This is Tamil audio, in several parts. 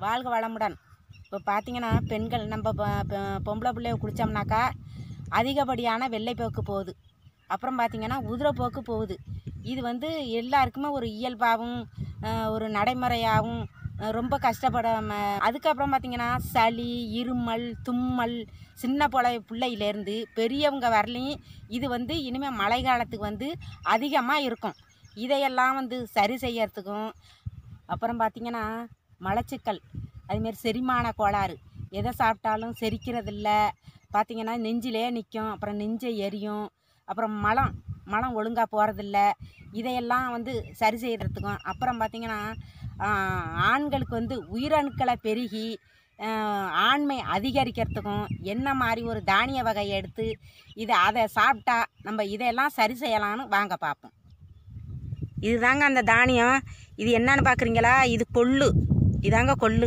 வாழ்க வளமுடன் இப்போ பார்த்தீங்கன்னா பெண்கள் நம்ம ப- ப- பொம்பளை பிள்ளைய குடித்தோம்னாக்கா அதிகப்படியான வெள்ளைப்போக்கு போகுது அப்புறம் பார்த்தீங்கன்னா உதிரப்போக்கு போகுது இது வந்து எல்லாருக்குமே ஒரு இயல்பாகவும் அஹ், ஒரு நடைமுறையாகவும் அஹ், ரொம்ப கஷ்டப்படாம அதுக்கப்புறம் பார்த்தீங்கன்னா சளி இருமல் தும்மல் சின்ன பிள்ளை பிள்ளையிலேருந்து பெரியவங்க வரலையும் இது வந்து இனிமேல் மழை காலத்துக்கு வந்து அதிகமாக இருக்கும் இதையெல்லாம் வந்து சரி செய்யறதுக்கும் அப்புறம் பார்த்தீங்கன்னா மலச்சிக்கல் அதுமாரி செரிமான கோளாறு எதை சாப்பிட்டாலும் செரிக்கிறதில்ல பார்த்தீங்கன்னா நெஞ்சிலே நிற்கும் அப்புறம் நெஞ்சை எரியும் அப்புறம் மலம் மலம் ஒழுங்காக போகிறதில்ல இதையெல்லாம் வந்து சரி செய்கிறதுக்கும் அப்புறம் பார்த்தீங்கன்னா ஆஹ், ஆண்களுக்கு வந்து உயிரணுக்களை பெருகி ஆஹ், ஆண்மை அதிகரிக்கிறதுக்கும் என்ன மாதிரி ஒரு தானிய வகையை எடுத்து இதை அதை சாப்பிட்டா நம்ம இதையெல்லாம் சரி செய்யலாம்னு வாங்க பார்ப்போம் இதுதாங்க அந்த தானியம் இது என்னன்னு பார்க்குறீங்களா இது கொள்ளு இதாங்க கொள்ளு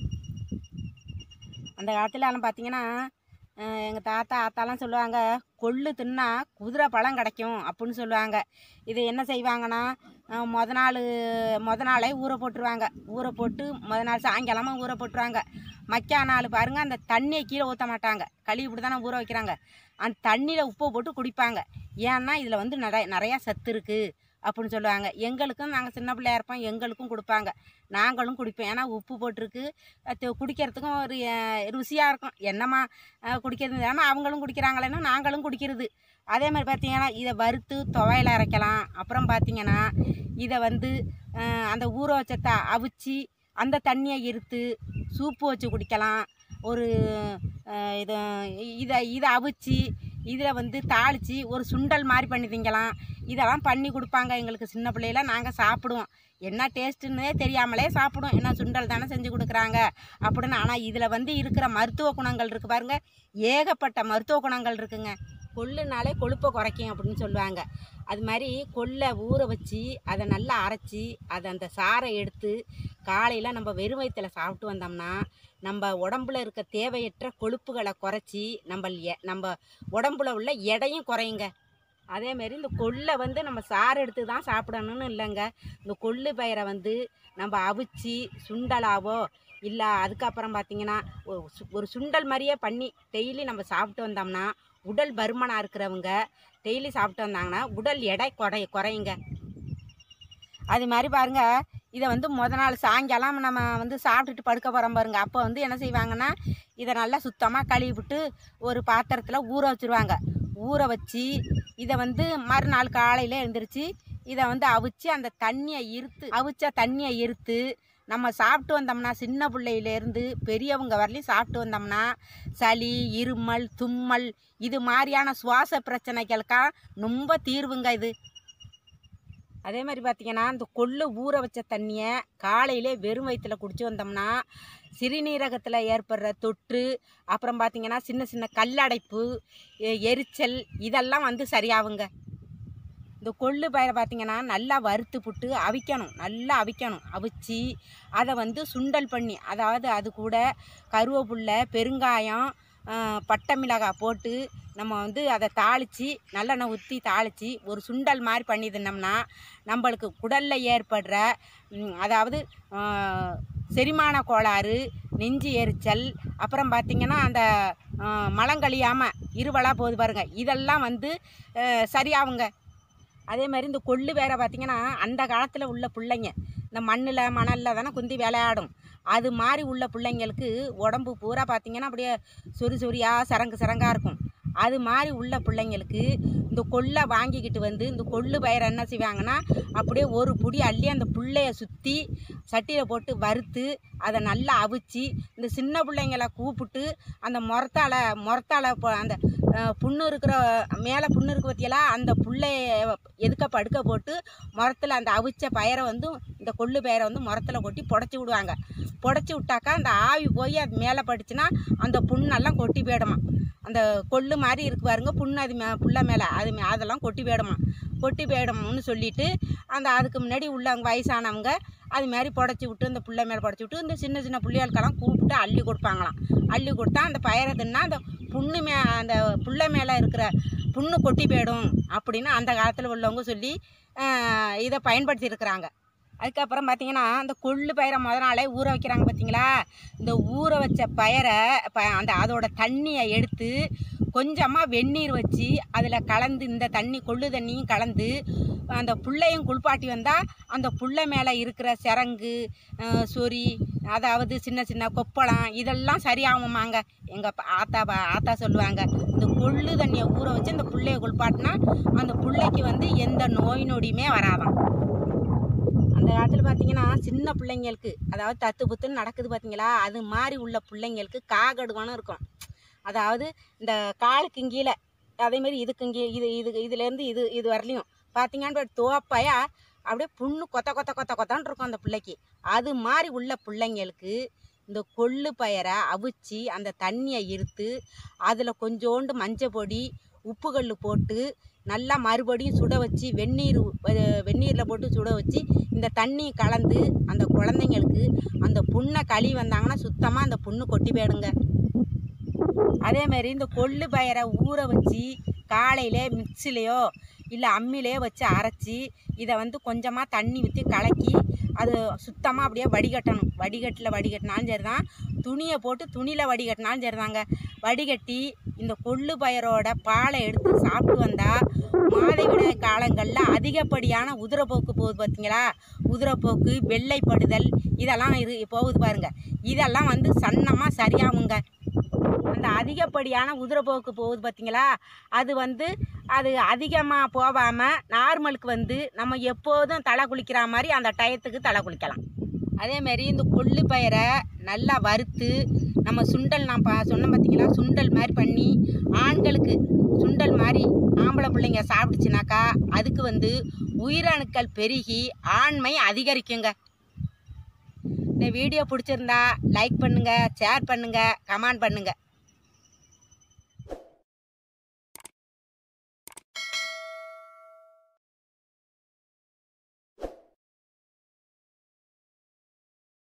அந்த காலத்துலலாம் பார்த்தீங்கன்னா எங்கள் தாத்தா ஆத்தாலாம் சொல்லுவாங்க கொள்ளு தின்னா குதிரை பழம் கிடைக்கும் அப்படின்னு சொல்லுவாங்க இது என்ன செய்வாங்கன்னா அஹ், மொத நாள் மொத நாளே ஊற போட்டுருவாங்க ஊற போட்டு மொத நாள் சாயங்காலமாக ஊற போட்டுருவாங்க மக்கா நாள் பாருங்கள் அந்த தண்ணியை கீழே ஊற்ற மாட்டாங்க கழுவி இப்படி தானே ஊற வைக்கிறாங்க அந்த தண்ணியில் உப்பை போட்டு குடிப்பாங்க ஏன்னா இதில் வந்து நிறைய நிறையா சத்து இருக்குது அப்படின்னு சொல்லுவாங்க எங்களுக்கும் நாங்கள் சின்ன பிள்ளையா இருப்போம் எங்களுக்கும் கொடுப்பாங்க நாங்களும் குடிப்போம் ஏன்னா உப்பு போட்டிருக்கு அது குடிக்கிறதுக்கும் ஒரு ருசியாக இருக்கும் என்னம்மா அஹ், குடிக்கிறது இல்லாமல் அவங்களும் குடிக்கிறாங்களேன்னா நாங்களும் குடிக்கிறது அதே மாதிரி பார்த்தீங்கன்னா இதை வறுத்து துவையல் அரைக்கலாம் அப்புறம் பார்த்தீங்கன்னா இதை வந்து அஹ், அந்த ஊற வச்சத்தை அவிச்சு அந்த தண்ணியை இருத்து சூப்பு வச்சு குடிக்கலாம் ஒரு அஹ், இது இதை இதை அவிச்சு இதில் வந்து தாளித்து ஒரு சுண்டல் மாதிரி பண்ணி திங்கலாம் இதெல்லாம் பண்ணி கொடுப்பாங்க எங்களுக்கு சின்ன பிள்ளையில நாங்கள் சாப்பிடுவோம் என்ன டேஸ்ட்டுன்னே தெரியாமலே சாப்பிடுவோம் என்ன சுண்டல் தானே செஞ்சு கொடுக்குறாங்க அப்படின்னு ஆனால் இதில் வந்து இருக்கிற மருத்துவ குணங்கள் இருக்குது பாருங்க ஏகப்பட்ட மருத்துவ குணங்கள் இருக்குங்க கொள்ளுனாலே கொழுப்பை குறைக்கும் அப்படின்னு சொல்லுவாங்க அது மாதிரி கொல்லை ஊற வச்சு அதை நல்லா அரைச்சி அதை அந்த சாறை எடுத்து காலையில் நம்ம வெறும் வயிற்றுல சாப்பிட்டு வந்தோம்னா நம்ம உடம்புல இருக்க தேவையற்ற கொழுப்புகளை குறைச்சி நம்ம எ- நம்ம உடம்புல உள்ள எடையும் குறையுங்க அதேமாரி இந்த கொள்ளை வந்து நம்ம சாறு எடுத்து தான் சாப்பிடணும்னு இல்லைங்க இந்த கொள்ளு பயிரை வந்து நம்ம அவிச்சு சுண்டலாவோ இல்லை அதுக்கப்புறம் பார்த்திங்கன்னா ஒரு சு- ஒரு சுண்டல் மாதிரியே பண்ணி டெய்லி நம்ம சாப்பிட்டு வந்தோம்னா உடல் பருமனாக இருக்கிறவங்க டெய்லி சாப்பிட்டு வந்தாங்கன்னா உடல் எடை குறை குறையுங்க அது மாதிரி பாருங்க இதை வந்து முத நாள் சாயங்காலம் நம்ம வந்து சாப்பிட்டுட்டு படுக்க போகிறோம் பாருங்க அப்போ வந்து என்ன செய்வாங்கன்னா இதை நல்லா சுத்தமாக கழுவி விட்டு ஒரு பாத்திரத்தில் ஊற வச்சுருவாங்க ஊற வச்சு இதை வந்து மறுநாள் காலையில் எழுந்திரிச்சு இதை வந்து அவிச்சு அந்த தண்ணியை இருத்து அவிச்ச தண்ணியை இருத்து நம்ம சாப்பிட்டு வந்தோம்னா சின்ன பிள்ளையிலேருந்து பெரியவங்க வரலையும் சாப்பிட்டு வந்தோம்னா சளி இருமல் தும்மல் இது மாதிரியான சுவாச பிரச்சனைகளுக்காக ரொம்ப தீர்வுங்க இது அதே மாதிரி பார்த்தீங்கன்னா இந்த கொள்ளு ஊற வச்ச தண்ணியை காலையிலே வெறும் வயிற்றுல குடிச்சு வந்தோம்னா சிறுநீரகத்தில் ஏற்படுற தொற்று அப்புறம் பார்த்தீங்கன்னா சின்ன சின்ன கல்லடைப்பு எ- எரிச்சல் இதெல்லாம் வந்து சரியாகுங்க இந்த கொள்ளு பயிரை பார்த்தீங்கன்னா நல்லா வறுத்து புட்டு அவிக்கணும் நல்லா அவிக்கணும் அவிச்சு அதை வந்து சுண்டல் பண்ணி அதாவது அது கூட கருவேப்புல்லை பெருங்காயம் ஆ, பட்டை மிளகாய் போட்டு நம்ம வந்து அதை தாளித்து நல்லெண்ணெய் ஊற்றி தாளித்து ஒரு சுண்டல் மாதிரி பண்ணி தின்னோம்னா நம்மளுக்கு குடலில் ஏற்படுற ம், அதாவது ஆ, செரிமான கோளாறு நெஞ்சு எரிச்சல் அப்புறம் பார்த்திங்கன்னா அந்த ஆ, மலங்கழியாமல் இருவலாக போகுது பாருங்கள் இதெல்லாம் வந்து ஆ, சரியாகுங்க அதே மாதிரி இந்த கொள்ளு வேற பார்த்திங்கன்னா அந்த காலத்தில் உள்ள பிள்ளைங்க இந்த மண்ணில் மணலில் தானே குந்தி விளையாடும் அது மாதிரி உள்ள பிள்ளைங்களுக்கு உடம்பு பூரா பார்த்திங்கன்னா அப்படியே சொறி சொறியாக சரங்கு சரங்காக இருக்கும் அது மாதிரி உள்ள பிள்ளைங்களுக்கு இந்த கொள்ளை வாங்கிக்கிட்டு வந்து இந்த கொள்ளு பயிரை என்ன செய்வாங்கன்னா அப்படியே ஒரு புடி அள்ளி அந்த புள்ளைய சுற்றி சட்டியில் போட்டு வறுத்து அதை நல்லா அவிச்சு இந்த சின்ன பிள்ளைங்கள கூப்பிட்டு அந்த முறத்தால முறத்தால போ- அந்த அஹ், புண்ணு இருக்கிற மேலே புண்ணு இருக்கு பற்றியலா அந்த புள்ளைய எதுக்க படுக்க போட்டு முறத்தில் அந்த அவிச்ச பயிரை வந்து இந்த கொள்ளு பயிரை வந்து முறத்தில் கொட்டி புடச்சி விடுவாங்க புடச்சி விட்டாக்கா அந்த ஆவி போய் அது மேலே பட்டுச்சுன்னா அந்த புண்ணெல்லாம் கொட்டி போயிடுமா அந்த கொள்ளு மாதிரி இருக்கு பாருங்க புண்ணு அது மே புள்ள மேலே அது மே- அதெல்லாம் கொட்டி போயிடுமா கொட்டி போயிடும்னு சொல்லிட்டு அந்த அதுக்கு முன்னாடி உள்ளவங்க வயசானவங்க அது மாதிரி புடச்சி விட்டு இந்த புள்ள மேலே புடச்சி விட்டு இந்த சின்ன சின்ன புள்ளைகளுக்கெல்லாம் கூப்பிட்டு அள்ளி கொடுப்பாங்களாம் அள்ளி கொடுத்தா அந்த பயிரை தின்னா அந்த புண்ணு மே அந்த புள்ள மேலே இருக்கிற புண்ணு கொட்டி போயிடும் அப்படின்னு அந்த காலத்தில் உள்ளவங்க சொல்லி ஆஹ், இதை பயன்படுத்தி இருக்கிறாங்க அதுக்கப்புறம் பார்த்தீங்கன்னா இந்த கொள்ளு பயிரை முத நாளே ஊற வைக்கிறாங்க பார்த்தீங்களா இந்த ஊற வச்ச பயிரை ப அந்த அதோட தண்ணியை எடுத்து கொஞ்சமாக வெந்நீர் வச்சு அதில் கலந்து இந்த தண்ணி கொள்ளு தண்ணியும் கலந்து அந்த புள்ளையும் குளிப்பாட்டி வந்தால் அந்த புள்ளை மேலே இருக்கிற சிரங்கு அஹ், சொறி அதாவது சின்ன சின்ன கொப்பளம் இதெல்லாம் சரியாகுமாங்க எங்கள் ஆத்தா பா- ஆத்தா சொல்லுவாங்க இந்த கொள்ளு தண்ணியை ஊற வச்சு அந்த புள்ளைய குளிப்பாட்டினா அந்த புள்ளைக்கு வந்து எந்த நோய் நொடியுமே வராதாம் அந்த காலத்தில் பார்த்தீங்கன்னா சின்ன பிள்ளைங்களுக்கு அதாவது தத்து புத்துன்னு நடக்குது பார்த்தீங்களா அது மாதிரி உள்ள பிள்ளைங்களுக்கு காகடுவானும் இருக்கும் அதாவது இந்த காலுக்கு கீழே அதேமாரி இதுக்கு கீழே இது இது இதுலேருந்து இது இது வரலையும் பார்த்தீங்கன்னா தோப்பையா அப்படியே புண்ணு கொத்த கொத்த கொத்த கொத்தான்னு இருக்கும் அந்த பிள்ளைக்கு அது மாதிரி உள்ள பிள்ளைங்களுக்கு இந்த கொள்ளு பயிரை அவிச்சு அந்த தண்ணியை இருத்து அதில் கொஞ்சோண்டு மஞ்சள் பொடி உப்பு கல் போட்டு நல்லா மறுபடியும் சுட வச்சு வெந்நீர் வெந்நீரில் போட்டு சுட வச்சு இந்த தண்ணி கலந்து அந்த குழந்தைங்களுக்கு அந்த புண்ணை களி வந்தாங்கன்னா சுத்தமாக அந்த புண்ணு கொட்டி போயிடுங்க அதேமாரி இந்த கொள்ளு பயிரை ஊற வச்சு காலையிலே மிக்சிலையோ இல்லை அம்மிலையோ வச்சு அரைச்சி இதை வந்து கொஞ்சமாக தண்ணி ஊற்றி கலக்கி அது சுத்தமாக அப்படியே வடிகட்டணும் வடிகட்டில் வடிகட்டினாலும் சரி தான் துணியை போட்டு துணியில் வடிகட்டினாலும் சரி தாங்க வடிகட்டி இந்த கொள்ளு பயிரோட பாலை எடுத்து சாப்பிட்டு வந்தால் மாதவிடாய் காலங்களில் அதிகப்படியான உதிரப்போக்கு போகுது பார்த்தீங்களா உதிரப்போக்கு வெள்ளைப்படுதல் இதெல்லாம் இரு போகுது பாருங்க இதெல்லாம் வந்து சன்னமாக சரியாகுங்க அந்த அதிகப்படியான உதிரப்போக்கு போகுது பார்த்தீங்களா அது வந்து அது அதிகமாக போகாமல் நார்மலுக்கு வந்து நம்ம எப்போதும் தலை குளிக்கிற மாதிரி அந்த டயத்துக்கு தலை குளிக்கலாம் அதேமாரி இந்த கொள்ளு பயிரை நல்லா வறுத்து நம்ம சுண்டல் நான் பா சொன்னேன் பார்த்தீங்களா சுண்டல் மாதிரி பண்ணி ஆண்களுக்கு சுண்டல் மாதிரி ஆம்பளை பிள்ளைங்க சாப்பிடுச்சுனாக்கா அதுக்கு வந்து உயிரணுக்கள் பெருகி ஆண்மை அதிகரிக்குங்க இந்த வீடியோ பிடிச்சிருந்தா லைக் பண்ணுங்கள் ஷேர் பண்ணுங்கள் கமெண்ட் பண்ணுங்கள்